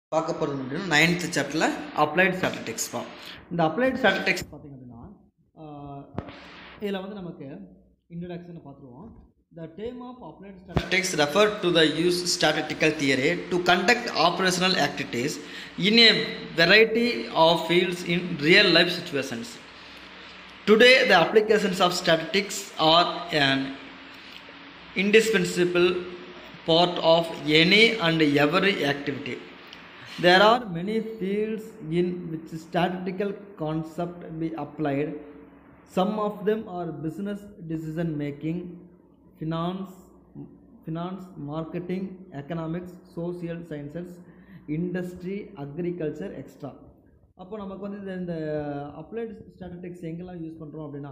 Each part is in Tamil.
பார்க்க போகிறது அப்படின்னா நைன்த்து சாப்டரில் அப்ளைட் ஸ்டாட்டிஸ்டிக்ஸ் தான் இந்த அப்ளைட் ஸ்டாட்டிஸ்டிக்ஸ் பார்த்திங்க அப்படின்னா இதில் வந்து நமக்கு இன்ட்ரடக்ஷனை பார்த்துருவோம் The term of applied statistics refer to the use statistical theory to conduct operational activities in a variety of fields in real life situations. Today, the applications of statistics are an indispensable part of any and every activity. There are many fields in which statistical concept be applied. Some of them are business decision making, finance, finance, marketing, economics, social sciences, industry, agriculture, extra. அப்போ நமக்கு வந்து இந்த இந்த அப்ளைடு ஸ்டாட்டிஸ்டிக்ஸ் எங்கெல்லாம் யூஸ் பண்ணுறோம் அப்படின்னா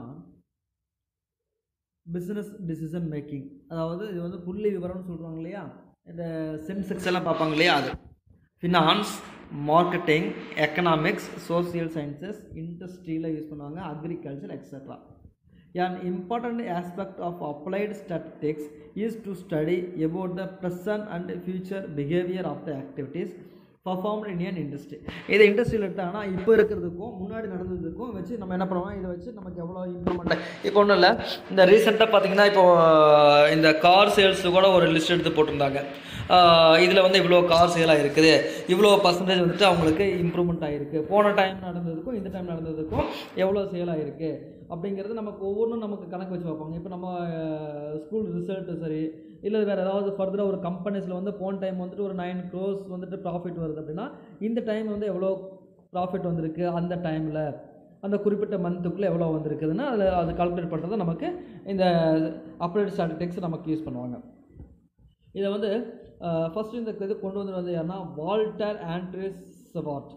பிஸ்னஸ் டிசிஷன் மேக்கிங் அதாவது இது வந்து புள்ளி விவரம்னு சொல்கிறாங்க இல்லையா இந்த சென்செக்ஸ் எல்லாம் பார்ப்பாங்க இல்லையா அது finance marketing economics social sciences இண்டஸ்ட்ரியில் யூஸ் பண்ணுவாங்க agriculture extra An important aspect of applied statistics is to study about the present and future behavior of the activities performed in an industry. இதை இண்டஸ்ட்ரியில் எடுத்தாங்கன்னா இப்போ இருக்கிறதுக்கும் முன்னாடி நடந்ததுக்கும் வச்சு நம்ம என்ன பண்ணுவோம் இதை வச்சு நமக்கு எவ்வளோ இம்ப்ரூவ்மெண்ட் இப்போ ஒன்றும் இல்லை இந்த ரீசெண்டாக பார்த்தீங்கன்னா இப்போ இந்த கார் சேல்ஸு கூட ஒரு லிஸ்ட் எடுத்து போட்டிருந்தாங்க இதில் வந்து இவ்வளோ கார் சேலாக இருக்குது இவ்வளோ பர்சன்டேஜ் வந்துட்டு அவங்களுக்கு இம்ப்ரூவ்மெண்ட் ஆகிருக்கு போன டைம் நடந்ததுக்கும் இந்த டைம் நடந்ததுக்கும் எவ்வளோ சேல் ஆகிருக்கு அப்படிங்கிறது நமக்கு ஒவ்வொன்றும் நமக்கு கணக்கு வச்சு பார்ப்பாங்க இப்போ நம்ம ஸ்கூல் ரிசல்ட்டு சரி இல்லை வேறு ஏதாவது ஃபர்தராக ஒரு கம்பெனிஸில் வந்து போன டைம் வந்துட்டு ஒரு நைன் க்ரோஸ் வந்துட்டு ப்ராஃபிட் வருது அப்படின்னா இந்த டைம் வந்து எவ்வளோ ப்ராஃபிட் வந்திருக்கு அந்த டைமில் அந்த குறிப்பிட்ட மந்த்துக்குள்ளே எவ்வளோ வந்திருக்குதுன்னா அதில் அது கால்குலேட் பண்ணுறது நமக்கு இந்த அப்ளைட் ஸ்டாட்டிஸ்டிக்ஸ் நமக்கு யூஸ் பண்ணுவாங்க இதை வந்து ஃபஸ்ட்டு இந்த இது கொண்டு வந்து வந்து யாருன்னா வால்டர் ஆண்ட்ரிஸ் சவாட்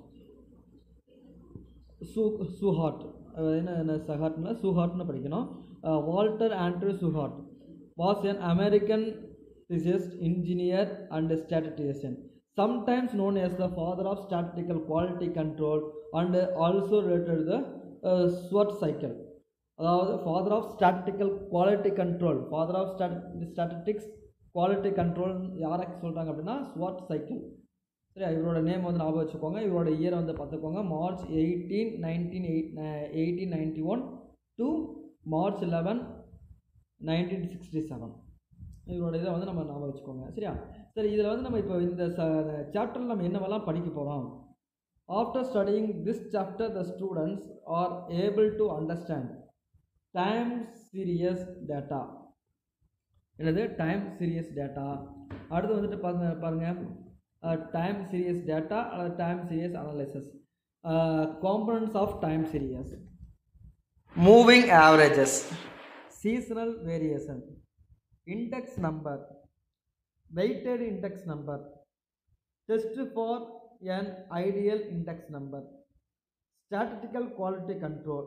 சூ சூஹாட் என்ன என்ன சஹாட்னா சூஹாட்னு படிக்கணும் Walter Andrew Shewhart was an American physicist, engineer and statistician, sometimes known as the father of statistical quality control and also related to the uh, SWOT cycle. அதாவது father of statistical quality control father of statistics quality control யாரை சொல்கிறாங்க அப்படின்னா ஸ்வாட் சைக்கிள் சரியா இவரோட நேம் வந்து ஞாபகம் வச்சுக்கோங்க இவரோட இயர் வந்து பார்த்துக்கோங்க March eighteen nineteen eight eighteen ninety one to March eleven nineteen sixty seven இவரோட இதை வந்து நம்ம ஞாபகம் வச்சுக்கோங்க சரியா சரி இதில் வந்து நம்ம இப்போ இந்த ச சாப்டரில் நம்ம என்னவெல்லாம் படிக்க போகிறோம் after studying this chapter the students are able to understand time series data என்னது டைம் சீரியஸ் டேட்டா அடுத்து வந்துட்டு பாருங்க பாருங்கள் டைம் சீரியஸ் டேட்டா அல்லது time series analysis components of time series moving averages seasonal variation index number weighted index number test for an ideal index number statistical quality control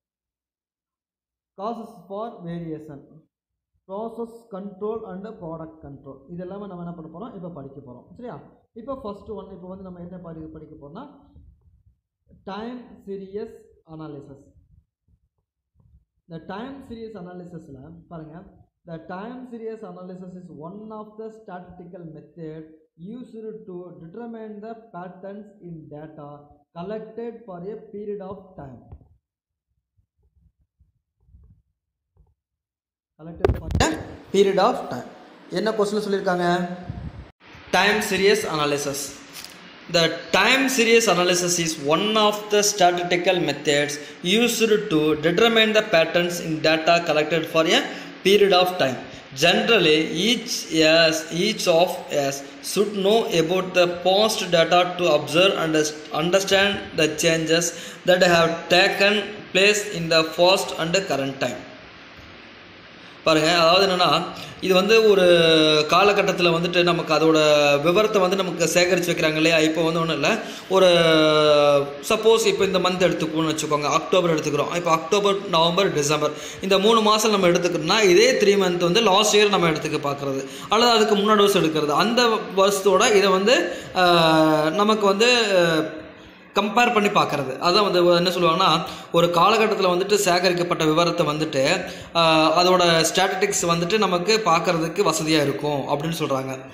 causes for variation process control and product control இது எல்லாமே நம்ம என்ன பண்ண போகிறோம் இப்போ படிக்க போகிறோம் சரியா இப்போ ஃபர்ஸ்ட் ஒன் இப்போ வந்து நம்ம என்ன படி படிக்க போகிறோம்னா டைம் சீரியஸ் அனாலிசிஸ் இந்த டைம் சீரியஸ் அனாலிசிஸில் பாருங்கள் The time series analysis is one of the statistical method used to determine the patterns in data collected for a period of time. Collected for a period of time. என்ன கொஸ்டின் சொல்லியிருக்காங்க time series analysis The time series analysis is one of the statistical methods used to determine the patterns in data collected for a period of time. Generally, each yes, each of us should know about the past data to observe and understand the changes that have taken place in the past and current time. பாருங்கள் அதாவது என்னென்னா இது வந்து ஒரு காலகட்டத்தில் வந்துட்டு நமக்கு அதோட விவரத்தை வந்து நமக்கு சேகரித்து வைக்கிறாங்க இல்லையா இப்போ வந்து ஒன்றும் இல்லை ஒரு சப்போஸ் இப்போ இந்த மந்த் எடுத்துக்கோன்னு வச்சுக்கோங்க அக்டோபர் எடுத்துக்கிறோம் இப்போ அக்டோபர் நவம்பர் டிசம்பர் இந்த மூணு மாதம் நம்ம எடுத்துக்கிட்டோம்னா இதே த்ரீ மந்த் வந்து லாஸ்ட் இயர் நம்ம எடுத்துக்க பார்க்குறது அல்லது அதுக்கு முன்னாடி வருஷம் எடுக்கிறது அந்த வருஷத்தோட இதை வந்து நமக்கு வந்து கம்பேர் பண்ணி பார்க்குறது அதான் வந்து என்ன சொல்லுவாங்கன்னா ஒரு காலகட்டத்தில் வந்துட்டு சேகரிக்கப்பட்ட விவரத்தை வந்துட்டு அதோட ஸ்டாட்டிஸ்டிக்ஸ் வந்துட்டு நமக்கு பார்க்குறதுக்கு வசதியாக இருக்கும் அப்படின்னு சொல்கிறாங்க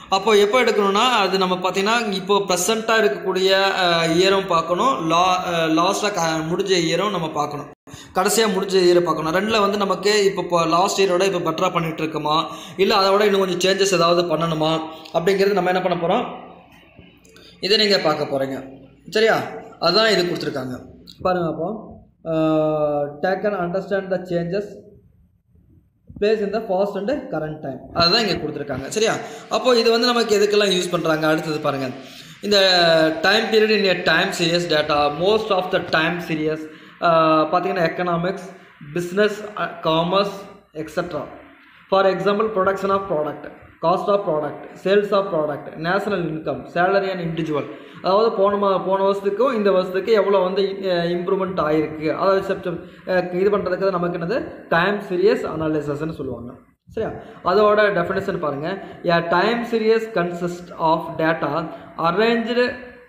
அப்போ எப்போ எடுக்கணும்னா அது நம்ம பார்த்தீங்கன்னா இப்போ ப்ரெசண்ட்டாக இருக்கக்கூடிய இயரும் பார்க்கணும் லா லாஸ்ட்டாக முடிஞ்ச இயரும் நம்ம பார்க்கணும் கடைசியாக முடிஞ்ச இயரை பார்க்கணும் ரெண்டில் வந்து நமக்கு இப்போ இப்போ லாஸ்ட் இயரோட இப்போ பெட்டராக பண்ணிட்டு இருக்கோமா இல்லை அதை விட இன்னும் கொஞ்சம் சேஞ்சஸ் ஏதாவது பண்ணணுமா அப்படிங்கிறது நம்ம என்ன பண்ண போகிறோம் இதை நீங்கள் பார்க்க போகிறீங்க சரியா அதுதான் இது கொடுத்துருக்காங்க பாருங்க அப்போ take and understand the changes place in the past and current time அதுதான் இங்கே கொடுத்துருக்காங்க சரியா அப்போ இது வந்து நமக்கு எதுக்கெல்லாம் யூஸ் பண்ணுறாங்க அடுத்தது பாருங்கள் இந்த time period in a time series data most of the time series பார்த்தீங்கன்னா economics business commerce extra for example production of product cost of product sales of product national income salary and individual அதாவது போன மா போன வருஷத்துக்கும் இந்த வருஷத்துக்கு எவ்வளோ வந்து இம்ப்ரூவ்மெண்ட் ஆகிருக்கு அதாவது செப்டம் இது பண்ணுறதுக்கு நமக்கு என்னது டைம் சீரியஸ் அனாலிசிஸ்ன்னு சொல்லுவாங்க சரியா அதோட டெஃபினேஷன் பாருங்கள் a time series consist of data arrange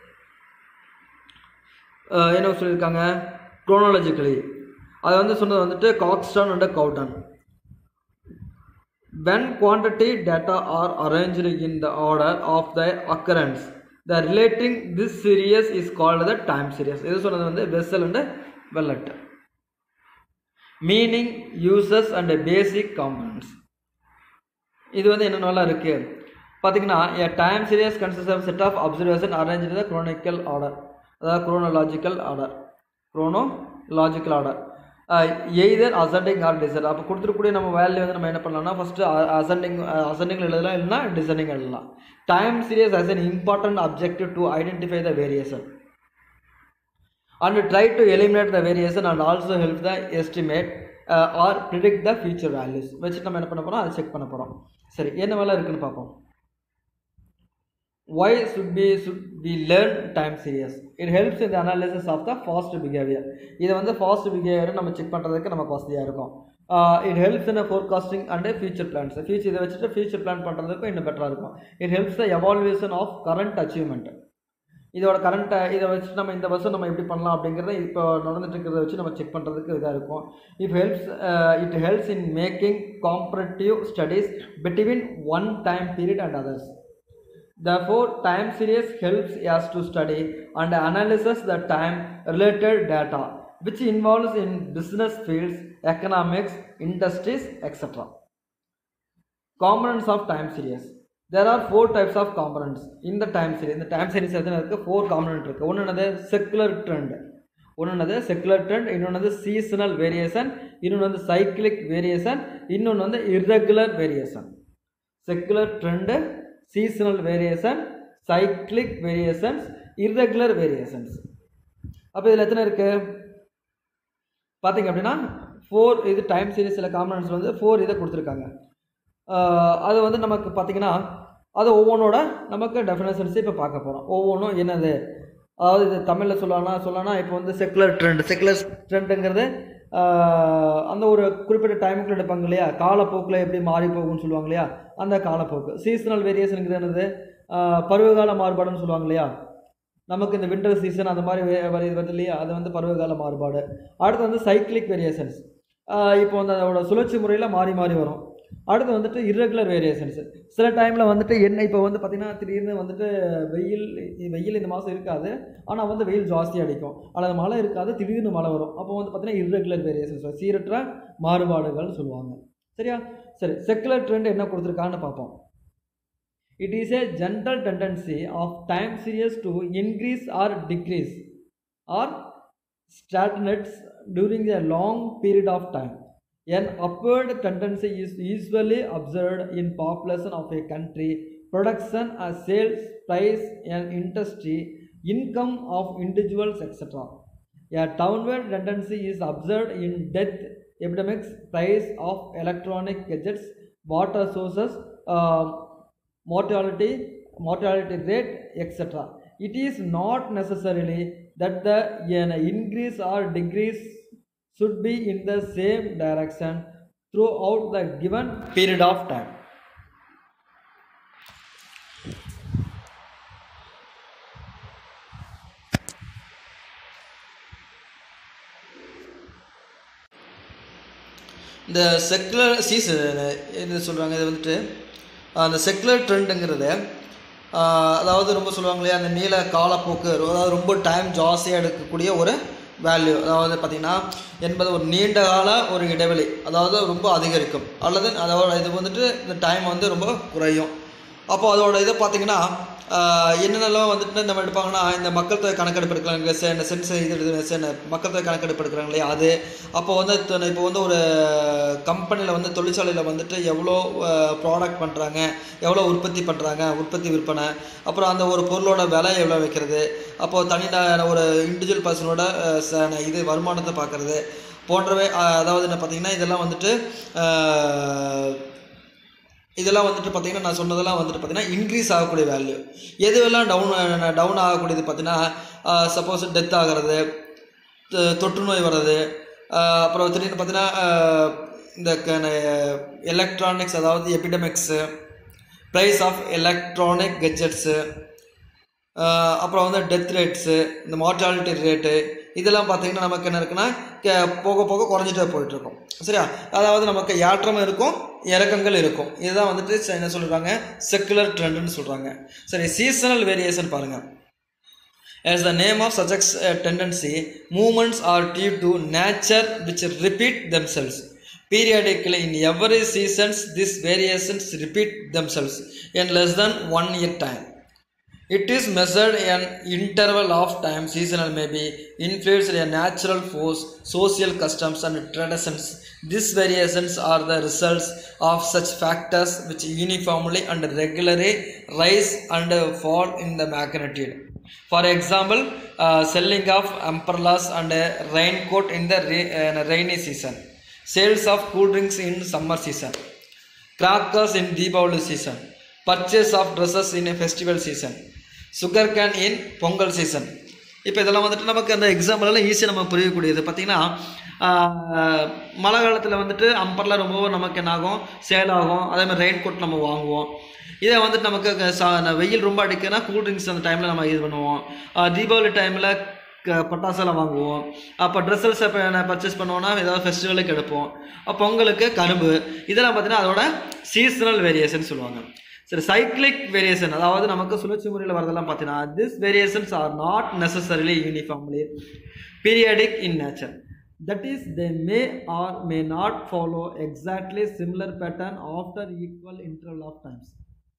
என்ன சொல்லியிருக்காங்க குரோனாலஜிக்கலி அது வந்து சொன்னது வந்துட்டு Croxton and Cowden when quantity data are arranged in the order of the occurrence the relating this series is called the time series இது சொன்னது வந்து Wessel and Willett meaning uses and basic components இது வந்து என்னென்னலாம் இருக்குது பார்த்தீங்கன்னா a time series consists of set of observation arranged in the chronicle order அதாவது chronological order chronological order either ascending or descending அப்போ கொடுத்துருக்கூடிய நம்ம வேல்யூ வந்து நம்ம என்ன பண்ணலாம்னா ஃபஸ்ட்டு அசெண்டிங் அசெண்டிங்கில் எழுதலாம் இல்லைனா டிசைனிங் எழுதலாம் time series as an important objective to identify the variation and try to eliminate the variation and also help the estimate uh, or predict the future values வச்சுட்டு நம்ம என்ன பண்ண போகிறோம் அதை செக் பண்ண போகிறோம் சரி என்ன வேலை இருக்குன்னு பார்ப்போம் why should we should we learn time series it helps in the analysis of the fast behavior இதை வந்து fast behavior நம்ம செக் பண்ணுறதுக்கு நமக்கு வசதியாக இருக்கும் it helps in forecasting and future plans future இதை வச்சுட்டு ஃபியூச்சர் பிளான் பண்ணுறதுக்கும் இன்னும் பெட்டராக இருக்கும் it helps the evaluation of current achievement இதோட கரண்ட்டை இதை வச்சு நம்ம இந்த வருஷம் நம்ம எப்படி பண்ணலாம் அப்படிங்கிறத இப்போ நடந்துட்டு இருக்கிறத வச்சு நம்ம செக் பண்ணுறதுக்கு இதாக இருக்கும் it helps it helps in making comparative studies between one time period and others Therefore, time series helps us to study and analysis the time related data which involves in business fields, economics, industries, etc. Components of time series. There are four types of components in the time series. இந்த time series எத்தனை இருக்கு ஃபோர் காம்பனண்ட் இருக்கு ஒன்று என்னது செக்குலர் ட்ரெண்ட் ஒன்று என்னது செக்குலர் ட்ரெண்ட் இன்னொன்று வந்து சீசனல் வேரியேஷன் இன்னொன்று வந்து சைக்கிளிக் வேரியேஷன் இன்னொன்று வந்து irregular variation secular trend seasonal variation cyclic variations irregular variations அப்போ இதில் எத்தனை இருக்குது பார்த்தீங்க அப்படின்னா ஃபோர் இது டைம் சீரீஸில் காம்பனன்ஸ் வந்து ஃபோர் இதை கொடுத்துருக்காங்க ஆஹ் அது வந்து நமக்கு பார்த்தீங்கன்னா அது ஒவ்வொன்றோட நமக்கு டெஃபினேஷன்ஸ் இப்போ பார்க்க போகிறோம் ஒவ்வொன்றும் என்னது அதாவது இது தமிழில் சொல்லலாம் சொல்லலாம் இப்போ வந்து செக்குலர் ட்ரெண்ட் செக்குலர் ட்ரெண்டுங்கிறது அந்த ஒரு குறிப்பிட்ட டைமுக்குள்ள எடுப்பாங்க இல்லையா காலப்போக்கில் எப்படி மாறி போகும்னு சொல்லுவாங்க இல்லையா அந்த காலப்போக்கு சீசனல் வேரியேஷனுங்கிறது என்னது ஆஹ் பருவகால மாறுபாடுன்னு சொல்லுவாங்க இல்லையா நமக்கு இந்த வின்டர் சீசன் அந்த மாதிரி வே- வருது வருது இல்லையா அது வந்து பருவகால மாறுபாடு அடுத்து வந்து சைக்கிளிக் வேரியேஷன்ஸ் இப்போ வந்து அதோட சுழற்சி முறையில் மாறி மாறி வரும் அடுத்து வந்துட்டு irregular வேரியேஷன்ஸ் சில டைமில் வந்துட்டு என்ன இப்போ வந்து பார்த்திங்கன்னா திடீர்னு வந்துட்டு வெயில் வெயில் இந்த மாதம் இருக்காது ஆனால் வந்து வெயில் ஜாஸ்தி அடிக்கும் அல்லது மழை இருக்காது திடீர்னு மழை வரும் அப்போ வந்து பார்த்திங்கன்னா irregular வேரியேஷன்ஸ் சீரற்ற மாறுபாடுகள்னு சொல்லுவாங்க சரியா சரி செக்குலர் ட்ரெண்ட் என்ன கொடுத்துருக்கான்னு பார்ப்போம் It is a general tendency of time series to increase or decrease or stagnates during a long period of time. An upward tendency is usually observed in population of a country, production, or sales price, and industry, income of individuals, etc. A downward tendency is observed in death epidemics, price of electronic gadgets, water sources, uh, mortality mortality rate etc it is not necessarily that the an increase or decrease should be in the same direction throughout the given period of time இந்த செக்குலர் சீஸ் இது சொல்கிறாங்க இது வந்துட்டு அந்த செக்குலர் ட்ரெண்டுங்கிறது அதாவது ரொம்ப சொல்லுவாங்க இல்லையா அந்த நீல காலப்போக்கு அதாவது ரொம்ப டைம் ஜாஸ்தியாக எடுக்கக்கூடிய ஒரு வேல்யூ அதாவது பார்த்திங்கன்னா என்பது ஒரு நீண்ட கால ஒரு இடைவெளி அதாவது ரொம்ப அதிகரிக்கும் அல்லது அதோட இது வந்துட்டு இந்த டைம் வந்து ரொம்ப குறையும் அப்போ அதோட இதை பார்த்தீங்கன்னா ஆஹ் என்னென்னலாம் வந்துட்டு நம்ம எடுப்பாங்கன்னா இந்த மக்கள் தொகை கணக்கெடுப்பு எடுக்கிறாங்க செ- இந்த சென்ஸ் இது எடுத்து- செ- மக்கள் தொகை கணக்கெடுப்பு எடுக்கிறாங்க இல்லையா அது அப்போ வந்து த- இப்போ வந்து ஒரு கம்பெனியில் வந்து தொழிற்சாலையில் வந்துட்டு எவ்வளோ ப்ராடக்ட் பண்ணுறாங்க எவ்வளோ உற்பத்தி பண்ணுறாங்க உற்பத்தி விற்பனை அப்புறம் அந்த ஒரு பொருளோட விலை எவ்வளோ வைக்கிறது அப்போது தனி ந- ஒரு இண்டிவிஜுவல் பர்சனோட இது வருமானத்தை பார்க்குறது போன்றவை ஆஹ் அதாவது என்ன பார்த்தீங்கன்னா இதெல்லாம் வந்துட்டு ஆஹ் இதெல்லாம் வந்துட்டு பார்த்தீங்கன்னா நான் சொன்னதெல்லாம் வந்துட்டு பார்த்தீங்கன்னா இன்க்ரீஸ் ஆகக்கூடிய வேல்யூ எதுவெல்லாம் டவுன் டவுன் ஆகக்கூடியது பார்த்தீங்கன்னா சப்போஸ் டெத் ஆகிறது தொ- தொற்று நோய் வர்றது ஆஹ் அப்புறம் திடீர்னு பார்த்தீங்கன்னா ஆஹ் இந்த எலக்ட்ரானிக்ஸ் அதாவது epidemics price of electronic gadgets அப்புறம் வந்து டெத் ரேட்ஸு இந்த மார்டாலிட்டி ரேட்டு இதெல்லாம் பார்த்தீங்கன்னா நமக்கு என்ன இருக்குன்னா கே- போக போக குறைஞ்சிட்டே போயிட்டுருக்கும் சரியா அதாவது நமக்கு ஏற்றம் இருக்கும் இறக்கங்கள் இருக்கும் இதுதான் வந்துட்டு ச- என்ன சொல்கிறாங்க செக்குலர் ட்ரெண்டுன்னு சொல்கிறாங்க சரி சீசனல் வேரியேஷன் பாருங்கள் As the name of suggests a tendency, movements are due to nature which repeat themselves. Periodically, in every seasons, these variations repeat themselves in less than one year time. It is measured an interval of time, seasonal may be, influenced by a natural force, social customs and traditions. These variations are the results of such factors which uniformly and regularly rise and fall in the magnitude. For example, uh, selling of umbrellas and a raincoat in the ra- uh, rainy season, sales of cool drinks in summer season, crackers in Deepavali season, purchase of dresses in a festival season, sugar cane in Pongal season இப்போ இதெல்லாம் வந்துட்டு நமக்கு அந்த எக்ஸாம்பிள் எல்லாம் ஈஸியாக நம்ம புரியக்கூடியது பார்த்தீங்கன்னா ஆஹ், மழை காலத்தில் வந்துட்டு அம்பர்லாம் ரொம்ப நமக்கு என்ன ஆகும் சேல் ஆகும் அதே மாதிரி ரெயின் கோட் நம்ம வாங்குவோம் இதே வந்துட்டு நமக்கு க- சா- ந- வெயில் ரொம்ப அடிக்குன்னா கூல் ட்ரிங்க்ஸ் அந்த டைமில் நம்ம இது பண்ணுவோம் ஆஹ், தீபாவளி டைமில் க பட்டாசெல்லாம் வாங்குவோம் அப்போ ட்ரெஸ்ஸஸ் இப்போ பர்ச்சேஸ் பண்ணுவோம்னா ஏதாவது ஃபெஸ்டிவலுக்கு எடுப்போம் அப்போ பொங்கலுக்கு கரும்பு இதெல்லாம் பார்த்தீங்கன்னா அதோட சீசனல் வேரியேஷன் சொல்லுவாங்க சரி சைக்ளிக் வேரியேஷன் அதாவது நமக்கு சுழற்சி முறையில் வரதெல்லாம் பார்த்தீங்கன்னா this variations are not necessarily uniformly periodic in nature that is they may or may not follow exactly similar pattern after equal interval of times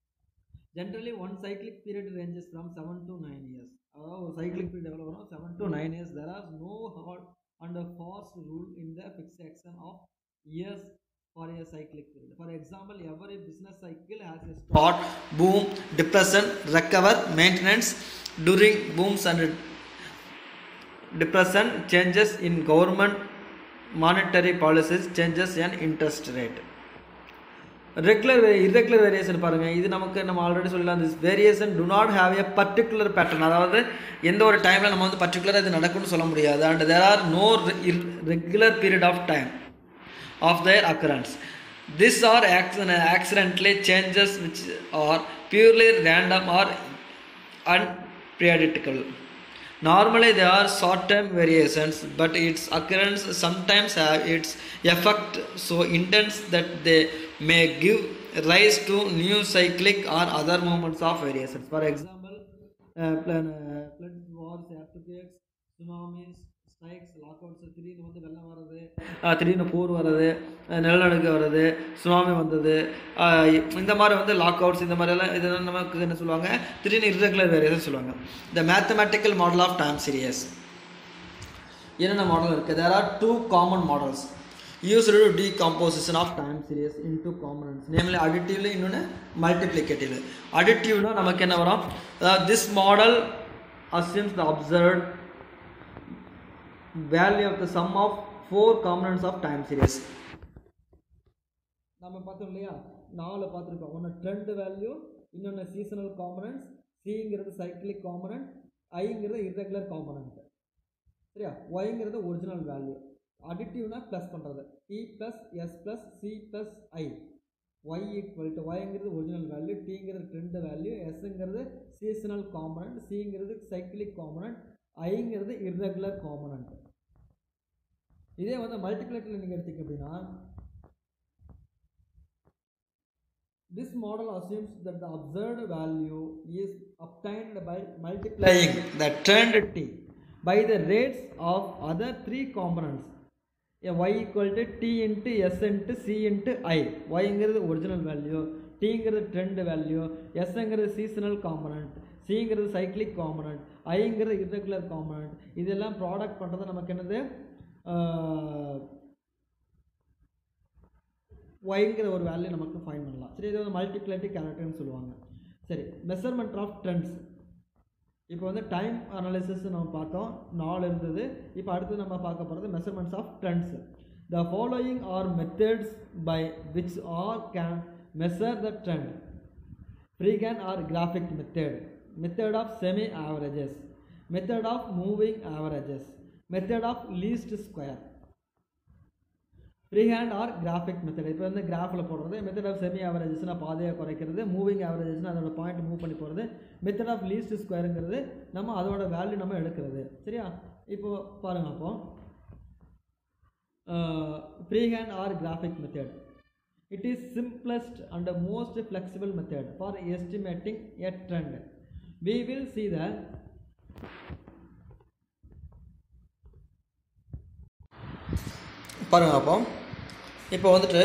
generally one cyclic period ranges from seven to nine years அதாவது ஒரு சைக்ளிக் பீரியட் எவ்வளோ வரும் seven to nine years there are no hard and fast rule in the fixation of years for a cyclic period. For example, every business cycle has a start, boom, depression, recover, maintenance. During booms and depression, changes in government monetary policies, changes in interest rate. Regular irregular variation பாருங்கள் இது நமக்கு நம்ம ஆல்ரெடி சொல்லலாம் this variation do not have a particular pattern அதாவது எந்த ஒரு டைமில் நம்ம வந்து பர்டிகுலராக இது நடக்கும்னு சொல்ல முடியாது and there are no regular period of time of their occurrence. These are acc- accidentally changes which are purely random or unpredictable. Normally, they are short-term variations, but its occurrence sometimes have its effect so intense that they may give rise to new cyclic or other moments of variations. For example, uh, plan, uh, floods, wars, earthquakes, tsunamis, strikes lockouts திடீர்னு வந்து வெள்ளம் வர்றது ஆஹ் திடீர்னு போர் வர்றது ஆஹ் நிலநடுக்கம் வர்றது சுனாமி வந்தது ஆஹ் இந்த மாதிரி வந்து லாக் அவுட்ஸ் இந்த மாதிரியெல்லாம் இதெல்லாம் நமக்கு என்ன சொல்லுவாங்க திடீர்னு irregular வேரியேஷன் சொல்லுவாங்க the mathematical model of time series என்னென்ன மாடல் இருக்குது there are two common models use to decomposition of time series into components namely அடிட்டிவ்ல இன்னொன்று மல்டிப்ளிகேட்டிவ்ல அடிட்டிவ்னா நமக்கு என்ன வரும் this model assumes the observed value of the sum of four components of time series நம்ம பார்த்தோம் இல்லையா நாலு பார்த்துருக்கோம் ஒன்று ட்ரெண்ட் வேல்யூ இன்னொன்று சீசனல் காம்பனன்ஸ் சிங்கிறது சைக்கிளிக் காம்பனன்ட் ஐங்கிறது irregular காம்பனன்ட் சரியா ஒய்ங்கிறது ஒரிஜினல் வேல்யூ அடிட்டிவ்னா ப்ளஸ் பண்ணுறது T plus S plus C plus I Y equal to ஒய்ங்கிறது ஒரிஜினல் வேல்யூ டிங்கிறது ட்ரெண்ட் வேல்யூ எஸ்ங்கிறது சீசனல் காம்பனன்ட் சிங்கிறது சைக்கிளிக் காம்பனன்ட் ஐங்கிறது irregular காம்பனன்ட் இதே வந்து மல்டிப்ளேட்டில் நீங்கள் எடுத்தீங்க அப்படின்னா This model assumes that the observed value is obtained by multiplying the trend t by the rates of other three components. A y equal to t into s into c into i. yங்கிறது ஒரிஜினல் வேல்யூ tங்கிறது ட்ரெண்ட் வேல்யூ எஸ்ங்கிறது சீசனல் காம்பனண்ட் சிங்கிறது சைக்ளிக் காம்பனண்ட் ஐங்கிறது irregular காம்பனண்ட் இதெல்லாம் ப்ராடக்ட் பண்ணுறது நமக்கு என்னது ஒய்ங்கிற ஒரு வேல்யூ நமக்கு ஃபைன் பண்ணலாம் சரி இது வந்து மல்டிப்ளேட்டிவ் கேரக்டர்னு சொல்லுவாங்க சரி மெஷர்மெண்ட் ஆஃப் ட்ரெண்ட்ஸ் இப்போ வந்து டைம் அனாலிசிஸ் நம்ம பார்த்தோம் நாலு இருந்தது இப்போ அடுத்து நம்ம பார்க்க போகிறது measurements of trends the following are methods by which are can measure the trend freehand or graphic method method of semi averages method of moving averages method of least square free hand or graphic method இப்போ வந்து கிராஃபில் போடுறது மெத்தட் ஆஃப் செமி ஆவரேஜஸ்னா பாதையை குறைக்கிறது மூவிங் ஆவரேஜஸ்னா அதோட பாயிண்ட் மூவ் பண்ணி போகிறது மெத்தட் ஆஃப் லீஸ்ட் ஸ்கொயருங்கிறது நம்ம அதோட வேல்யூ நம்ம எடுக்கிறது சரியா இப்போ பாருங்க அப்போ free hand or graphic method it is simplest and most flexible method for estimating a trend we will see the பாருங்க அப்போ இப்போ வந்துட்டு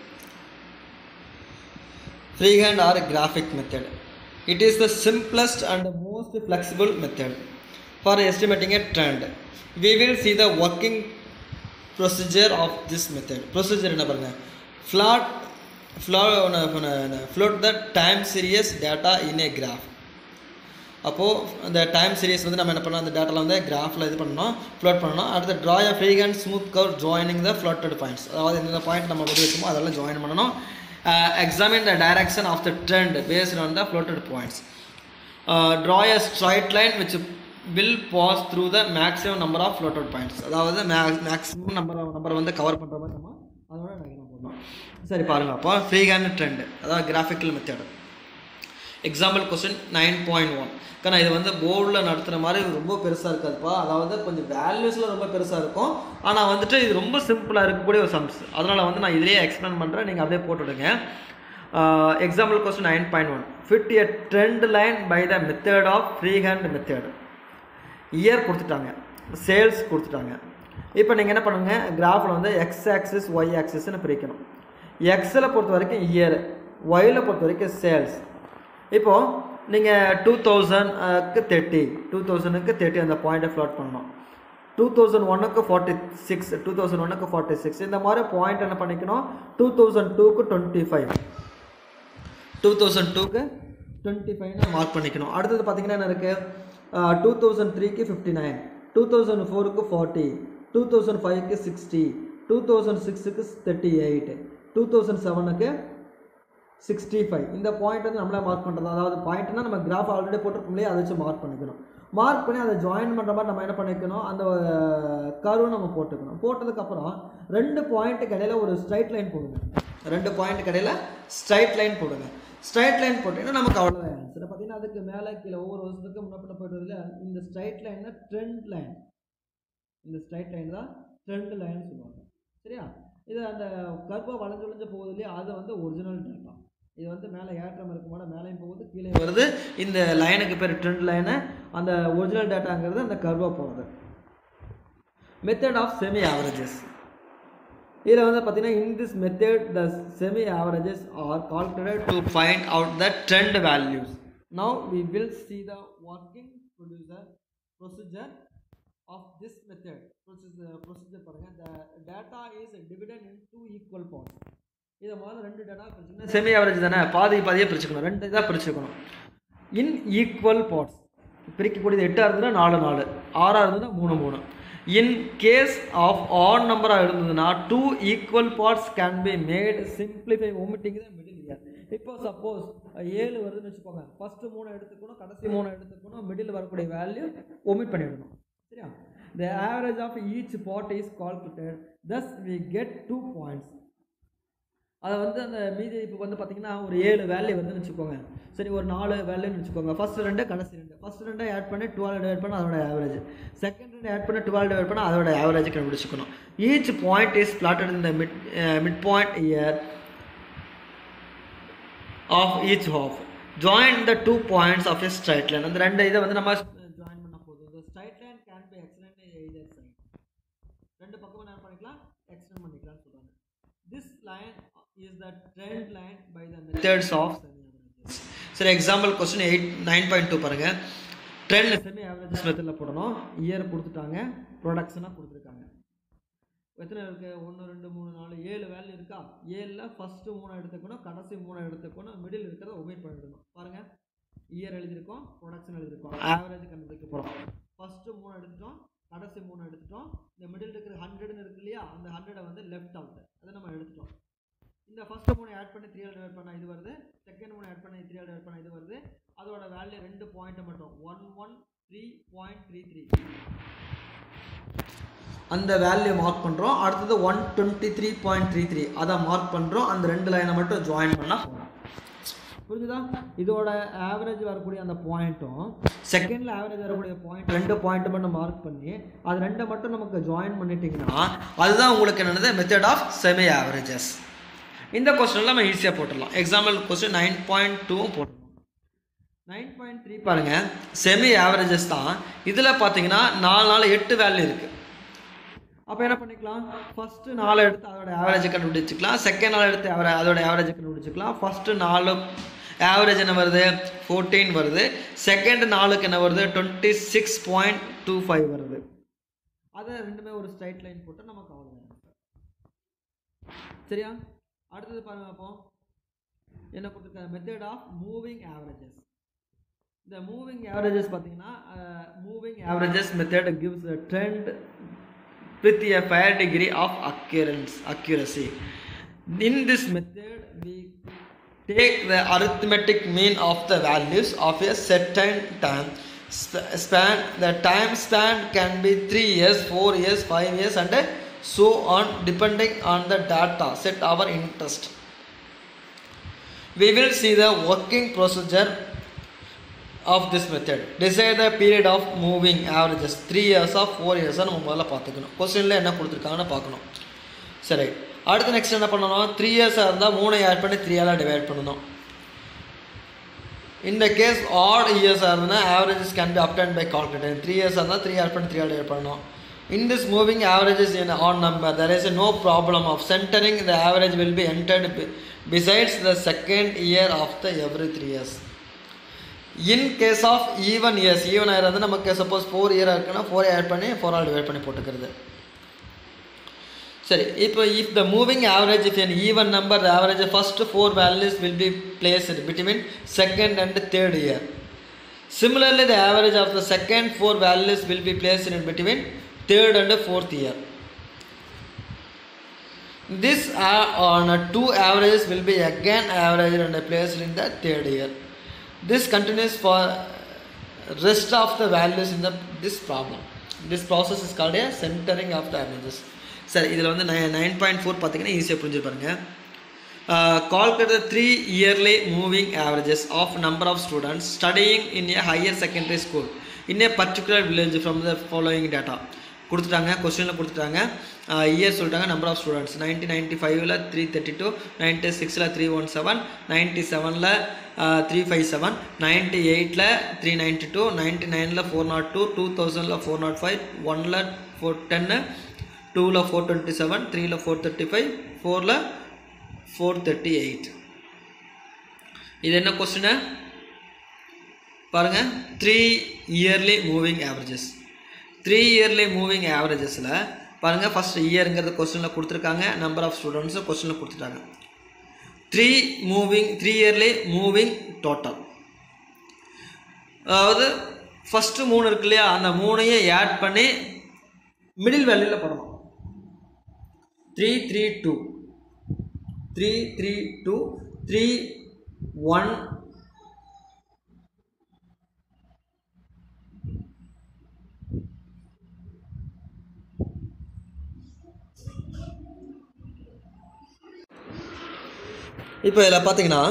free hand or graphic method it is the simplest and most flexible method for estimating a trend we will see the working procedure of this method procedure என்ன பாருங்கள் plot plot plot the time series data in a graph அப்போது அந்த டைம் சீரிஸ் வந்து நம்ம என்ன பண்ணோம் அந்த டேட்டாவில் வந்து கிராஃபில் இது பண்ணணும் ஃப்ளோட் பண்ணணும் அடுத்து draw a free hand smooth curve joining the plotted points அதாவது எந்தெந்த பாயிண்ட் நம்ம கொண்டு வைக்கமோ அதெல்லாம் ஜாயின் பண்ணணும் examine the direction of the trend based on the plotted points draw a straight line which will pass through the maximum number of plotted points அதாவது மே மேக்ஸிமம் நம்பர் நம்பர் வந்து கவர் பண்ணுற மாதிரி நம்ம அதோட டயக்ராம் போடணும் சரி பாருங்கள் அப்போ ஃப்ரீ ஹேண்ட் ட்ரெண்ட் அதாவது graphical method example question nine point one ஏன்னா இது வந்து போர்டில் நடத்துகிற மாதிரி ரொம்ப பெருசாக இருக்காதுப்பா அதாவது கொஞ்சம் வேல்யூஸில் ரொம்ப பெருசாக இருக்கும் ஆனால் வந்துட்டு இது ரொம்ப சிம்பிளாக இருக்கக்கூடிய ஒரு சம்ஸ் அதனால் வந்து நான் இதிலேயே எக்ஸ்பிளைன் பண்ணுறேன் நீங்கள் அப்படியே போட்டுவிடுங்க example question nine point one fit a trend line by the method of free hand method year கொடுத்துட்டாங்க சேல்ஸ் கொடுத்துட்டாங்க இப்போ நீங்கள் என்ன பண்ணுங்கள் கிராஃபில் வந்து எக்ஸ் ஆக்சிஸ் ஒய் ஆக்சிஸ்னு பிரிக்கணும் எக்ஸில் பொறுத்த வரைக்கும் இயர் ஒயில் பொறுத்த வரைக்கும் சேல்ஸ் இப்போது நீங்கள் டூ தௌசண்ட்க்கு தேர்ட்டி டூ தௌசண்ட்க்கு தேர்ட்டி அந்த பாயிண்ட்டை ஃப்ளாட் பண்ணணும் டூ தௌசண்ட் ஒன்னுக்கு ஃபார்ட்டி சிக்ஸ் டூ தௌசண்ட் ஒன்னுக்கு ஃபார்ட்டி சிக்ஸ் இந்த மாதிரி பாயிண்ட் என்ன பண்ணிக்கணும் டூ தௌசண்ட் டூக்கு டுவெண்ட்டி ஃபைவ் டூ தௌசண்ட் டூக்கு டுவெண்ட்டி ஃபைவ்னு மார்க் பண்ணிக்கணும் அடுத்தது பார்த்தீங்கன்னா என்ன இருக்குது டூ தௌசண்ட் த்ரீக்கு ஃபிஃப்டி நைன் டூ தௌசண்ட் ஃபோருக்கு ஃபார்ட்டி டூ தௌசண்ட் ஃபைவ்க்கு சிக்ஸ்டி டூ தௌசண்ட் சிக்ஸுக்கு தேர்ட்டி எயிட் டூ தௌசண்ட் செவனுக்கு சிக்ஸ்டி ஃபைவ் இந்த பாயிண்ட் வந்து நம்மளே மார்க் பண்ணுறது அதாவது பாயிண்ட்னா நம்ம கிராஃப் ஆல்ரெடி போட்டிருக்கோம் இல்லையா அதை வச்சு மார்க் பண்ணிக்கணும் மார்க் பண்ணி அதை ஜாயின் பண்ணுற மாதிரி நம்ம என்ன பண்ணிக்கணும் அந்த கருவை நம்ம போட்டுக்கணும் போட்டதுக்கப்புறம் ரெண்டு பாயிண்ட்டுக்கு இடையில ஒரு ஸ்ட்ரைட் லைன் போடுங்க ரெண்டு பாயிண்ட்டுக்கு இடையில ஸ்ட்ரைட் லைன் போடுங்க ஸ்ட்ரைட் லைன் போட்டிங்கன்னா நமக்கு அவ்வளோதான் ஆன்சர் பார்த்தீங்கன்னா அதுக்கு மேலே கீழே ஒவ்வொரு வருஷத்துக்கு முன்ன பின்ன போயிட்டு வருதுல இந்த ஸ்ட்ரைட் லைன் தான் ட்ரெண்ட் லைன் இந்த ஸ்ட்ரைட் லைன் தான் ட்ரெண்ட் லைன் சொல்லுவாங்க சரியா இது அந்த கர்ப்பை வளைஞ்சு வளைஞ்சு போகுது இல்லையா அது வந்து ஒரிஜினல் டேட்டா இது வந்து மேலே ஏற்றம் இருக்கும்போது மேலேயும் போகுது கீழே வருது இந்த லைனுக்கு பேர் ட்ரெண்ட் லைனு அந்த ஒரிஜினல் டேட்டாங்கிறது அந்த கர்வாக போகிறது மெத்தட் ஆஃப் செமி ஆவரேஜஸ் இதில் வந்து பார்த்தீங்கன்னா in this method the semi averages are calculated to find out the trend values now we will see the working producer procedure of this method procedure procedure பாருங்கள் the data is divided in two equal parts இதை முதல்ல ரெண்டு டேட்டா பிரிச்சுக்கணும் செமி ஆவரேஜ் தானே பாதி பாதியாக பிரிச்சுக்கணும் ரெண்டு இதாக பிரிச்சுக்கணும் இன் ஈக்குவல் பார்ட்ஸ் பிரிக்கக்கூடியது எட்டாக இருந்ததுன்னா நாலு நாலு ஆறாக இருந்ததுன்னா மூணு மூணு இன் கேஸ் ஆஃப் ஆட் நம்பராக இருந்ததுன்னா two equal parts can be made simplify omitting தான் மிடில் இயர் இப்போ சப்போஸ் ஏழு வருதுன்னு வச்சுக்கோங்க ஃபஸ்ட்டு மூணு எடுத்துக்கணும் கடைசி மூணு எடுத்துக்கணும் மிடில் வரக்கூடிய வேல்யூ ஒமிட் பண்ணிடணும் சரியா the average of each part is calculated thus we get two points அதை வந்து அந்த மீதி இப்போ வந்து பார்த்தீங்கன்னா ஒரு ஏழு வேல்யூ வருதுன்னு வச்சுக்கோங்க சரி ஒரு நாலு வேல்யூன்னு வச்சுக்கோங்க ஃபர்ஸ்ட் ரெண்டு கடைசி ரெண்டு ஃபர்ஸ்ட் ரெண்டை ஆட் பண்ணி டுவெல் டிவைட் பண்ண அதோட ஆவரேஜ் செகண்ட் ரெண்டு ஆட் பண்ணி டுவெல் டிவைட் பண்ண அதோட ஆவரேஜ் கண்டுபிடிச்சிக்கணும் ஈச் பாயிண்ட் இஸ் பிளாட்டட் இந்த mid mid point year of each half join the two points of a straight line அந்த ரெண்டு இதை வந்து நம்ம ஜாயின் பண்ண போதும் இந்த straight line can be extend either side ரெண்டு பக்கமும் என்ன பண்ணிக்கலாம் எக்ஸ்டெண்ட் பண்ணிக்கலாம்னு சொல்றாங்க this line is the trend line by the methods of சரி example question eight nine point two பாருங்க ட்ரெண்ட் செமி ஆவரேஜஸ் மெத்தடில் போடணும் இயர் கொடுத்துட்டாங்க ப்ரொடக்ஷனாக கொடுத்துருக்காங்க எத்தனை இருக்கு ஒன்று ரெண்டு மூணு நாலு ஏழு வேல்யூ இருக்கா ஏழில் ஃபஸ்ட்டு மூணு எடுத்துக்கணும் கடைசி மூணு எடுத்துக்கணும் மிடில் இருக்கிறத ஒமிட் பண்ணிடணும் பாருங்கள் இயர் எழுதியிருக்கோம் ப்ரொடக்ஷன் எழுதியிருக்கோம் ஆவரேஜ் கண்டுபிடிக்க போகிறோம் ஃபஸ்ட்டு மூணு எடுத்துட்டோம் கடைசி மூணு எடுத்துட்டோம் இந்த மிடில் இருக்கிற ஹண்ட்ரட்னு இருக்கு இல்லையா அந்த ஹண்ட்ரடை வந்து லெஃப்ட் அவுட் அதை நம்ம எடுத்துட்டோம் இந்த ஃபஸ்ட்டு மூணு ஆட் பண்ணி த்ரீ டிவைட் பண்ணால் இது வருது செகண்ட் மூணு ஆட் பண்ணி த்ரீ டிவைட் பண்ணால் இது வருது அதோட வேல்யூ ரெண்டு பாயிண்ட்டை மட்டும் one one three point three three அந்த வேல்யூ மார்க் பண்ணுறோம் அடுத்தது one twenty three point three three அதை மார்க் பண்ணுறோம் அந்த ரெண்டு லைனை மட்டும் ஜாயின் பண்ணால் போதும் புரிஞ்சுதா இதோட ஆவரேஜ் வரக்கூடிய அந்த பாயிண்ட்டும் செகண்டில் ஆவரேஜ் வரக்கூடிய பாயிண்ட் ரெண்டு பாயிண்ட் மட்டும் மார்க் பண்ணி அது ரெண்டை மட்டும் நமக்கு ஜாயின் பண்ணிட்டீங்கன்னா அதுதான் உங்களுக்கு என்னது மெத்தட் ஆஃப் செமி ஆவரேஜஸ் இந்த கொஸ்டினில் நம்ம ஈஸியாக போட்டுடலாம் எக்ஸாம்பிள் கொஸ்டின் நைன் பாயிண்ட் டூவும் போட்டுடலாம் நைன் பாயிண்ட் த்ரீ பாருங்கள் செமி ஆவரேஜஸ் தான் இதில் பார்த்தீங்கன்னா நாலு நாலு எட்டு வேல்யூ இருக்குது அப்போ என்ன பண்ணிக்கலாம் ஃபஸ்ட்டு நாலு எடுத்து அதோட ஆவரேஜ் கண்டுபிடிச்சிக்கலாம் செகண்ட் நாள் எடுத்து அவரை அதோட ஆவரேஜ் கண்டுபிடிச்சிக்கலாம் ஃபஸ்ட்டு நாலு ஆவரேஜ் என்ன வருது ஃபோர்டீன் வருது செகண்ட் நாலுக்கு என்ன வருது twenty six point two five வருது அதை ரெண்டுமே ஒரு ஸ்ட்ரைட் லைன் போட்டு நமக்கு அவ்வளோதான் சரியா அடுத்தது பாருங்க அப்போ என்ன கொடுத்துருக்காங்க மெத்தட் ஆஃப் மூவிங் ஆவரேஜஸ் இந்த மூவிங் ஆவரேஜஸ் பார்த்தீங்கன்னா moving averages method gives a trend with a fair degree of occurrence accuracy in this method we take the arithmetic mean of the values of a certain time sp- span the time span can be 3 years 4 years 5 years and so on depending on the data set our interest we will see the working procedure of this method decide the period of moving averages three years of four இயர்ஸாக நம்ம முதல்ல பார்த்துக்கணும் கொஸ்டினில் என்ன கொடுத்துருக்காங்கன்னு பார்க்கணும் சரி அடுத்து நெக்ஸ்ட் என்ன பண்ணணும் த்ரீ இயர்ஸாக இருந்தால் மூணை ஆட் பண்ணி த்ரீயால் டிவைட் பண்ணணும் இந்த கேஸ் ஆட் இயர்ஸாக இருந்ததுன்னா averages can be obtain by calculator three இயர்ஸாக இருந்தால் த்ரீ ஆட் பண்ணி த்ரீயால் டிவைட் பண்ணணும் In this moving averages in odd number, there is no problem of centering. The average will be entered be- besides the second year of the every three years. In case of even years even year வந்து நமக்கு சப்போஸ் ஃபோர் இயராக இருக்குன்னா ஃபோர் ஆட் பண்ணி ஃபோர் ஆல் டிவைட் பண்ணி போட்டுக்கிறது சரி இப்போ if the moving average if N even number the average first four values will be placed between second and third year Similarly, the average of the second four values will be placed in between third and fourth year. This uh, on uh, two averages will be again averaged and placed in the third year. This continues for rest of the values in the this problem. This process is called a centering of the averages. சரி இதில் வந்து நை நைன் பாயிண்ட் ஃபோர் பார்த்தீங்கன்னா ஈஸியாக புரிஞ்சுருப்பாருங்க calculate the three yearly moving averages of number of students studying in a higher secondary school in a particular village from the following data கொடுத்துட்டாங்க கொஸ்டினில் கொடுத்துட்டாங்க இயர் சொல்லிட்டாங்க number of students nineteen ninety ஃபைவ்ல த்ரீ தேர்ட்டி டூ நைன்ட்டி சிக்ஸில் த்ரீ ஒன் செவன் நைன்ட்டி செவனில் த்ரீ ஃபைவ் செவன் நைன்ட்டி எயிட்டில் த்ரீ நைன்ட்டி டூ நைன்ட்டி நைனில் ஃபோர் நாட் டூ டூ தௌசண்டில் ஃபோர் நாட் ஃபைவ் ஒனில் ஃபோர் டென்னு டூவில் ஃபோர் டுவெண்ட்டி செவன் த்ரீயில் ஃபோர் தேர்ட்டி ஃபைவ் ஃபோரில் ஃபோர் தேர்ட்டி எயிட் இது என்ன கொஸ்டின் பாருங்கள் three yearly moving averages three yearly moving ஆவரேஜஸில் பாருங்கள் ஃபஸ்ட் இயருங்கிறது கொஸ்டினில் கொடுத்துருக்காங்க நம்பர் ஆஃப் ஸ்டூடெண்ட்ஸும் கொஸ்டினில் கொடுத்துட்டாங்க three moving three yearly moving total அதாவது ஃபஸ்ட்டு மூணு இருக்கு இல்லையா அந்த மூணையும் ஆட் பண்ணி மிடில் வேல்யூவில் போடணும் three three two three three two three one இப்போ இதில் பார்த்தீங்கன்னா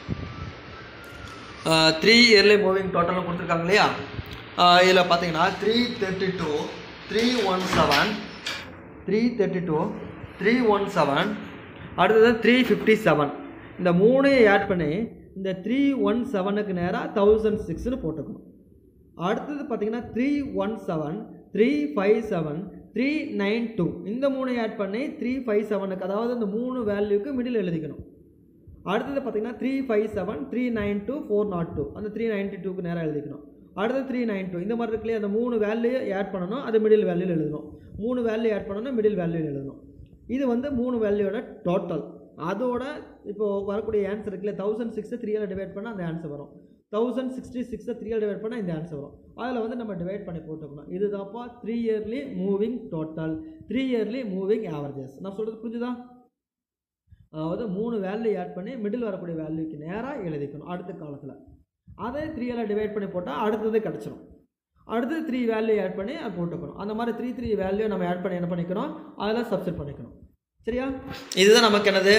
த்ரீ இயர்லி மூவிங் டோட்டலாக கொடுத்துருக்காங்க இல்லையா இதில் பார்த்தீங்கன்னா three thirty two three one seven three thirty two three one seven அடுத்தது த்ரீ ஃபிஃப்டி செவன் இந்த மூணையும் ஆட் பண்ணி இந்த த்ரீ ஒன் செவனுக்கு நேராக தௌசண்ட் சிக்ஸ்னு போட்டுக்கணும் அடுத்தது பார்த்தீங்கன்னா three one seven three five seven three nine two இந்த மூணு ஆட் பண்ணி த்ரீ ஃபைவ் செவனுக்கு அதாவது இந்த மூணு வேல்யூக்கு மிடில் எழுதிக்கணும் அடுத்தது பார்த்தீங்கன்னா three five seven three nine two four nought two அந்த த்ரீ நைன்ட்டி டூக்கு நேராக எழுதிக்கணும் அடுத்தது த்ரீ நைன் டூ இந்த மாதிரி இருக்குல்லையே அந்த மூணு வேல்யூ ஆட் பண்ணணும் அது மிடில் வேல்யூவில் எழுதணும் மூணு வேல்யூ ஆட் பண்ணணும் மிடில் வேல்யூவில் எழுதணும் இது வந்து மூணு வேல்யூவோட டோட்டல் அதோட இப்போது வரக்கூடிய ஆன்சர் இருக்குல்ல தௌசண்ட் சிக்ஸை த்ரீயால் டிவைட் பண்ணால் அந்த ஆன்சர் வரும் தௌசண்ட் சிக்ஸ்டி சிக்ஸை த்ரீயால் டிவைட் பண்ணால் இந்த ஆன்சர் வரும் அதில் வந்து நம்ம டிவைட் பண்ணி போட்டுக்கணும் இதுதான்ப்பா three yearly moving total three yearly moving averages நான் சொல்கிறது புரிஞ்சுதா அதாவது மூணு வேல்யூ ஆட் பண்ணி மிடில் வரக்கூடிய வேல்யூக்கு நேராக எழுதிக்கணும் அடுத்த காலத்தில் அதை த்ரீயால் டிவைட் பண்ணி போட்டால் அடுத்தது கிடச்சிரும் அடுத்து த்ரீ வேல்யூ ஆட் பண்ணி அது போட்டுக்கணும் அந்த மாதிரி த்ரீ த்ரீ வேல்யூ நம்ம ஆட் பண்ணி என்ன பண்ணிக்கணும் அதில் சப்ஸ்டிட் பண்ணிக்கணும் சரியா இதுதான் நமக்கு என்னது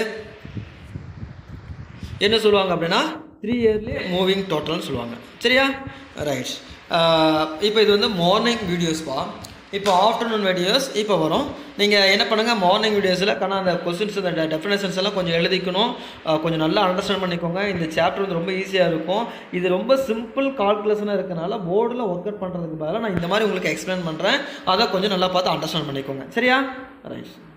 என்ன சொல்லுவாங்க அப்படின்னா த்ரீ இயர்லி மூவிங் டோட்டல்னு சொல்லுவாங்க சரியா ரைட் இப்போ இது வந்து மார்னிங் வீடியோஸ்ப்பா இப்போ ஆஃப்டர்நூன் வீடியோஸ் இப்போ வரும் நீங்கள் என்ன பண்ணுங்கள் மார்னிங் வீடியோஸில் ஆனால் அந்த கொஸ்டின்ஸ் அந்த டெஃபினேஷன்ஸ் எல்லாம் கொஞ்சம் எழுதிக்கணும் அஹ், கொஞ்சம் நல்லா அண்டர்ஸ்டாண்ட் பண்ணிக்கோங்க இந்த சாப்டர் வந்து ரொம்ப ஈஸியாக இருக்கும் இது ரொம்ப சிம்பிள் கால்குலேஷனாக இருக்கனால போர்டில் ஒர்க் அவுட் பண்ணுறதுக்கு பதிலாக நான் இந்த மாதிரி உங்களுக்கு எக்ஸ்பிளைன் பண்ணுறேன் அதை கொஞ்சம் நல்லா பார்த்து அண்டர்ஸ்டாண்ட் பண்ணிக்கோங்க சரியா ரைட்